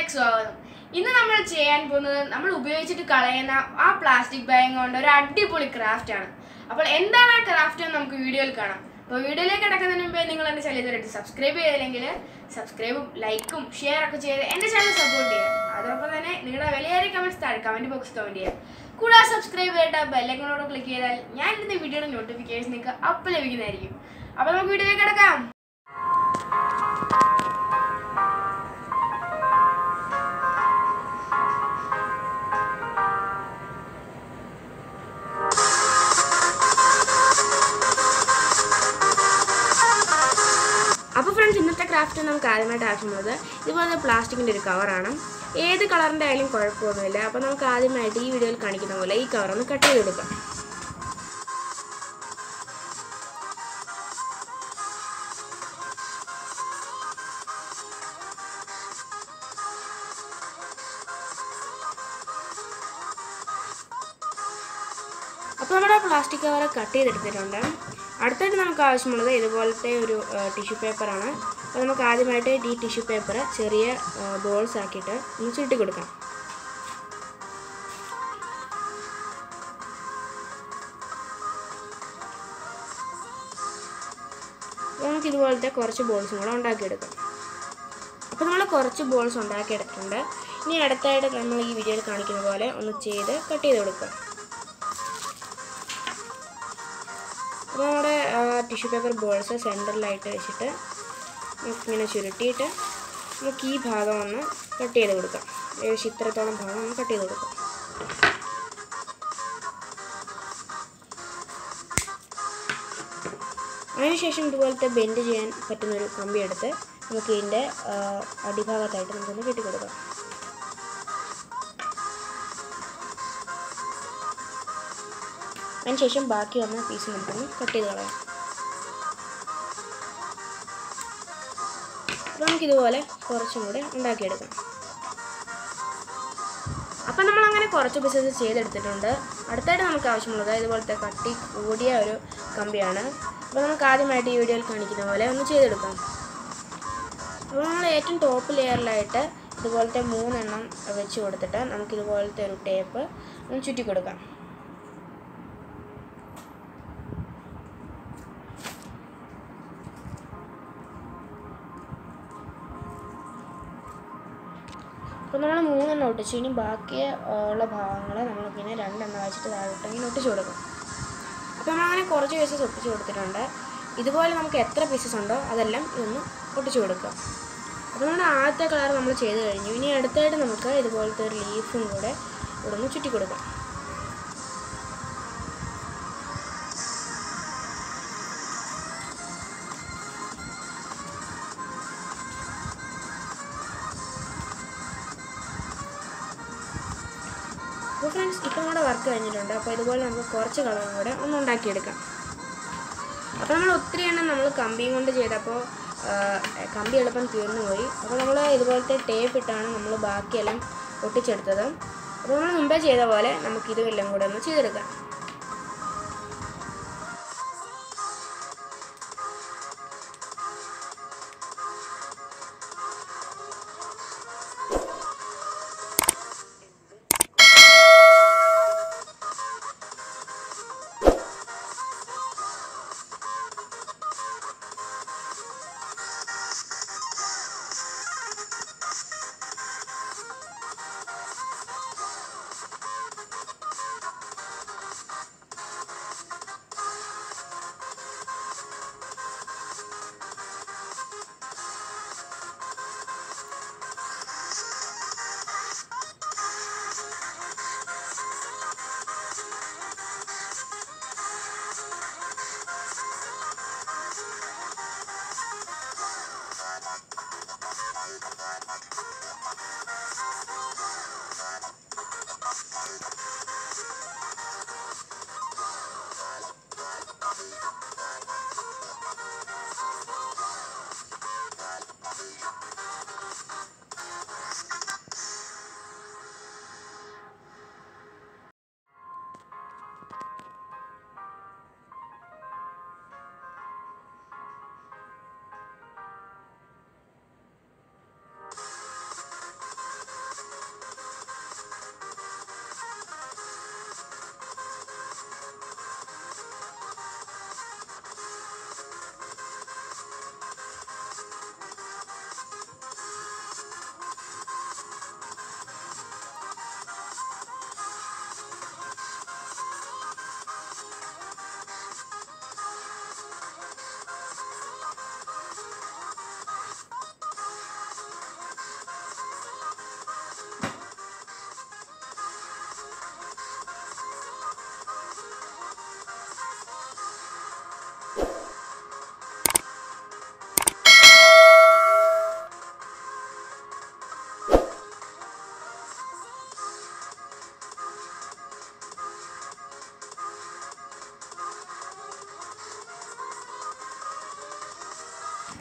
വീഡിയോയിലേക്ക് സ്വാഗതം ഇന്ന് നമ്മൾ ചെയ്യാൻ പോകുന്നത് നമ്മൾ ഉപയോഗിച്ചിട്ട് കളയുന്ന ആ പ്ലാസ്റ്റിക് ബാഗ് കൊണ്ട് ഒരു അടിപൊളി ക്രാഫ്റ്റ് ആണ് അപ്പോൾ എന്താണ് ആ ക്രാഫ്റ്റ് എന്ന് നമുക്ക് വീഡിയോയിൽ കാണാം അപ്പോൾ വീഡിയോയിലേക്ക് കിടക്കുന്നതിന് മുമ്പേ നിങ്ങൾ എൻ്റെ ചാനൽ ഇതുവരെ സബ്സ്ക്രൈബ് ചെയ്തില്ലെങ്കിൽ സബ്സ്ക്രൈബും ലൈക്കും ഷെയർ ഒക്കെ ചെയ്ത് എൻ്റെ ചാനൽ സപ്പോർട്ട് ചെയ്യുക അതോടൊപ്പം തന്നെ നിങ്ങളുടെ വിലയേറിയ കമൻറ്റ്സ് താഴെ കമൻറ്റ് ബോക്സ് കമൻറ്റ് ചെയ്യുക കൂടാതെ സബ്സ്ക്രൈബ് ചെയ്തിട്ട് ബെല്ലൈക്കനോട് ക്ലിക്ക് ചെയ്താൽ ഞാൻ ഇടുന്ന വീഡിയോയുടെ നോട്ടിഫിക്കേഷൻ നിങ്ങൾക്ക് അപ്പം ലഭിക്കുന്നതായിരിക്കും അപ്പോൾ നമുക്ക് വീഡിയോയിലേക്ക് കിടക്കാം അപ്പോൾ ഫ്രണ്ട്സ് ഇന്നത്തെ ക്രാഫ്റ്റ് നമുക്ക് ആദ്യമായിട്ട് ആവശ്യമുള്ളത് ഇതുപോലത്തെ പ്ലാസ്റ്റിക്കിൻ്റെ ഒരു കവറാണ് ഏത് കളറിൻ്റെ ആയാലും കുഴപ്പമൊന്നുമില്ല അപ്പോൾ നമുക്ക് ആദ്യമായിട്ട് ഈ വീഡിയോയിൽ കാണിക്കുന്ന പോലെ ഈ കവർ ഒന്ന് കട്ട് ചെയ്ത് കൊടുക്കാം അപ്പോൾ നമ്മുടെ പ്ലാസ്റ്റിക് കവർ കട്ട് ചെയ്തെടുത്തിട്ടുണ്ട് അടുത്തായിട്ട് നമുക്ക് ആവശ്യമുള്ളത് ഇതുപോലത്തെ ഒരു ടിഷ്യൂ പേപ്പറാണ് അപ്പോൾ നമുക്ക് ആദ്യമായിട്ട് ഈ ടിഷ്യൂ പേപ്പർ ചെറിയ ബോൾസ് ആക്കിയിട്ട് ഒന്ന് ചുരുട്ടി കൊടുക്കാം അപ്പോൾ നമുക്ക് ഇതുപോലത്തെ കുറച്ച് ബോൾസും കൂടെ ഉണ്ടാക്കിയെടുക്കാം അപ്പോൾ നമ്മൾ കുറച്ച് ബോൾസ് ഉണ്ടാക്കിയെടുത്തിട്ടുണ്ട് ഇനി അടുത്തായിട്ട് നമ്മൾ ഈ വീഡിയോയിൽ കാണിക്കുന്ന പോലെ ഒന്ന് ചെയ്ത് കട്ട് ചെയ്ത് കൊടുക്കുക അപ്പോൾ നമ്മുടെ ടിഷ്യൂ പേപ്പർ ബോൾസ് സെൻറ്ററിലായിട്ട് വെച്ചിട്ട് നമുക്കിങ്ങനെ ചുരുട്ടിയിട്ട് നമുക്ക് ഈ ഭാഗം ഒന്ന് കട്ട് ചെയ്ത് കൊടുക്കാം ഏകദേശം ഇത്രത്തോളം ഭാഗം ഒന്ന് കട്ട് ചെയ്ത് കൊടുക്കാം അതിനുശേഷം ഇതുപോലത്തെ ബെൻഡ് ചെയ്യാൻ പറ്റുന്നൊരു കമ്പി എടുത്ത് നമുക്ക് ഇതിൻ്റെ അടിഭാഗത്തായിട്ട് നമുക്കൊന്ന് കെട്ടിക്കൊടുക്കാം അതിനുശേഷം ബാക്കി വന്ന പീസ് നമുക്കൊന്ന് കട്ട് ചെയ്ത് കളയാം അപ്പോൾ നമുക്കിതുപോലെ കുറച്ചും കൂടെ ഉണ്ടാക്കിയെടുക്കാം അപ്പം നമ്മൾ അങ്ങനെ കുറച്ച് പീസസ് ചെയ്തെടുത്തിട്ടുണ്ട് അടുത്തായിട്ട് നമുക്ക് ആവശ്യമുള്ളത് ഇതുപോലത്തെ കട്ടി കൂടിയ ഒരു കമ്പിയാണ് അപ്പോൾ നമുക്ക് ആദ്യമായിട്ട് ഈ വീഡിയോയിൽ കാണിക്കുന്ന പോലെ ഒന്ന് ചെയ്തെടുക്കാം അപ്പോൾ നമ്മൾ ഏറ്റവും ടോപ്പ് ലെയറിലായിട്ട് ഇതുപോലത്തെ മൂന്നെണ്ണം വെച്ച് കൊടുത്തിട്ട് നമുക്കിതുപോലത്തെ ഒരു ടേപ്പ് ഒന്ന് ചുറ്റി കൊടുക്കാം അപ്പോൾ നമ്മൾ മൂന്നെണ്ണം ഒട്ടിച്ചു ഇനി ബാക്കി ഉള്ള ഭാഗങ്ങൾ നമ്മളിങ്ങനെ രണ്ടെണ്ണം വെച്ചിട്ട് താഴോട്ട് ഇങ്ങനെ ഒട്ടിച്ചു കൊടുക്കും അപ്പോൾ നമ്മളങ്ങനെ കുറച്ച് പീസസ് ഒട്ടിച്ചു കൊടുത്തിട്ടുണ്ട് ഇതുപോലെ നമുക്ക് എത്ര പീസസ് ഉണ്ടോ അതെല്ലാം ഇതൊന്ന് ഒട്ടിച്ചു കൊടുക്കുക അപ്പോൾ നമ്മുടെ ആദ്യത്തെ കളർ നമ്മൾ ചെയ്ത് കഴിഞ്ഞു ഇനി അടുത്തായിട്ട് നമുക്ക് ഇതുപോലത്തെ ഒരു ലീഫും കൂടെ ഇവിടെ ഒന്ന് ചുറ്റി കൊടുക്കാം അപ്പോൾ ഫ്രണ്ട്സ് ഇപ്പം നമ്മുടെ വർക്ക് കഴിഞ്ഞിട്ടുണ്ട് അപ്പോൾ ഇതുപോലെ നമുക്ക് കുറച്ച് കളറും കൂടെ ഒന്ന് ഉണ്ടാക്കിയെടുക്കാം അപ്പോൾ നമ്മൾ ഒത്തിരി എണ്ണം നമ്മൾ കമ്പിയും കൊണ്ട് ചെയ്തപ്പോൾ കമ്പി എളുപ്പം തീർന്നു പോയി അപ്പോൾ നമ്മൾ ഇതുപോലത്തെ ടേപ്പ് ഇട്ടാണ് നമ്മൾ ബാക്കിയെല്ലാം ഒട്ടിച്ചെടുത്തത് അപ്പോൾ നമ്മൾ മുമ്പേ ചെയ്ത പോലെ നമുക്ക് ഇതും എല്ലാം കൂടെ ഒന്ന് ചെയ്തെടുക്കാം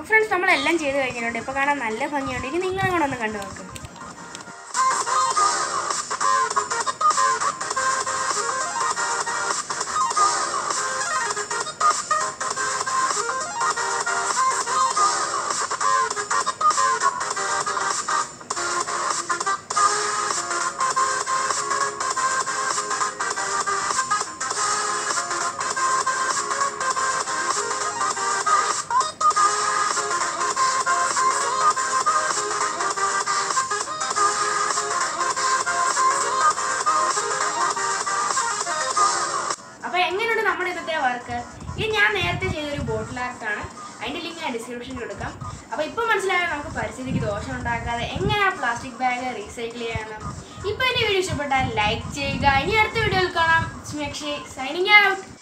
ഫ്രണ്ട്സ് നമ്മളെല്ലാം ചെയ്ത് കഴിഞ്ഞിട്ടുണ്ട് ഇപ്പോൾ കാണാൻ നല്ല ഭംഗിയുണ്ട് ഇനി നിങ്ങളും കൂടെ ഒന്ന് കണ്ടു നോക്ക് അപ്പോൾ എങ്ങനെയുണ്ട് നമ്മുടെ ഇന്നത്തെ വർക്ക് ഇത് ഞാൻ നേരത്തെ ചെയ്തൊരു ബോട്ടിൽ ആർട്ടാണ് അതിൻ്റെ ലിങ്ക് ഞാൻ ഡിസ്ക്രിപ്ഷനിൽ കൊടുക്കാം അപ്പോൾ ഇപ്പോൾ മനസ്സിലായാൽ നമുക്ക് പരിസ്ഥിതിക്ക് ദോഷം ഉണ്ടാക്കാതെ എങ്ങനെ ആ പ്ലാസ്റ്റിക് ബാഗ് റീസൈക്കിൾ ചെയ്യാമെന്ന് ഇപ്പോൾ എൻ്റെ വീഡിയോ ഇഷ്ടപ്പെട്ടാൽ ലൈക്ക് ചെയ്യുക ഇനി അടുത്ത വീഡിയോയിൽ കാണാം സൈനിങ് ഔട്ട്